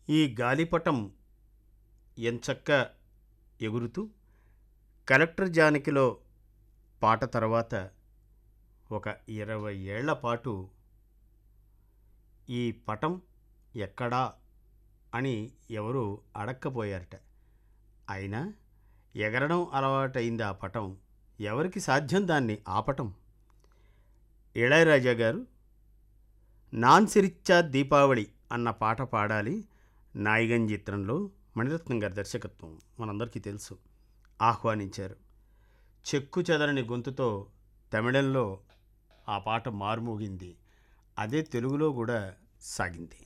ఈ గాలిపటం ఎంచక్క ఎగురుతూ కలెక్టర్ జానకిలో పాట తర్వాత ఒక ఇరవై ఏళ్ల పాటు ఈ పటం ఎక్కడా అని ఎవరు అడక్కపోయారట అయినా ఎగరడం అలవాటైంది ఆ పటం ఎవరికి సాధ్యం దాన్ని ఆపటం ఇళయరాజా గారు నాన్సిరిచ్చా దీపావళి అన్న పాట పాడాలి నాయిగన్ చిత్రంలో మణిరత్నం గారి దర్శకత్వం మనందరికీ తెలుసు ఆహ్వానించారు చెక్కు చెదరని గొంతుతో తమిళంలో ఆ పాట మారుమోగింది అదే తెలుగులో కూడా సాగింది